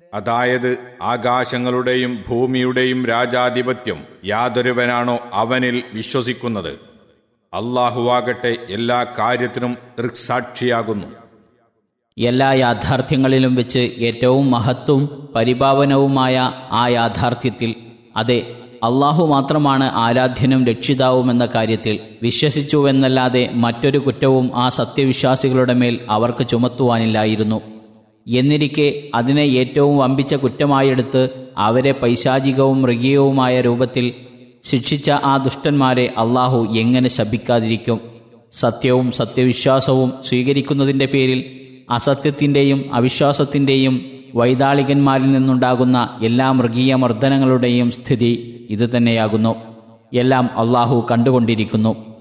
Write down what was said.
അതായത് ആകാശങ്ങളുടെയും ഭൂമിയുടെയും രാജാധിപത്യം യാതൊരുവനാണോ അവനിൽ വിശ്വസിക്കുന്നത് അള്ളാഹുവാകട്ടെ എല്ലാ കാര്യത്തിനും ദൃക്സാക്ഷിയാകുന്നു എല്ലാ യാഥാർത്ഥ്യങ്ങളിലും വെച്ച് ഏറ്റവും മഹത്വവും പരിഭാവനവുമായ ആ യാഥാർത്ഥ്യത്തിൽ അതെ അള്ളാഹു മാത്രമാണ് ആരാധ്യനും രക്ഷിതാവുമെന്ന കാര്യത്തിൽ വിശ്വസിച്ചുവെന്നല്ലാതെ മറ്റൊരു കുറ്റവും ആ സത്യവിശ്വാസികളുടെ മേൽ അവർക്ക് ചുമത്തുവാനില്ലായിരുന്നു എന്നിരിക്കെ അതിനെ ഏറ്റവും വമ്പിച്ച കുറ്റമായെടുത്ത് അവരെ പൈശാചികവും മൃഗീയവുമായ രൂപത്തിൽ ശിക്ഷിച്ച ആ ദുഷ്ടന്മാരെ അള്ളാഹു എങ്ങനെ ശപിക്കാതിരിക്കും സത്യവും സത്യവിശ്വാസവും സ്വീകരിക്കുന്നതിൻ്റെ പേരിൽ അസത്യത്തിൻ്റെയും അവിശ്വാസത്തിൻ്റെയും വൈതാളികന്മാരിൽ നിന്നുണ്ടാകുന്ന എല്ലാ മൃഗീയ മർദ്ദനങ്ങളുടെയും സ്ഥിതി ഇതുതന്നെയാകുന്നു എല്ലാം അള്ളാഹു കണ്ടുകൊണ്ടിരിക്കുന്നു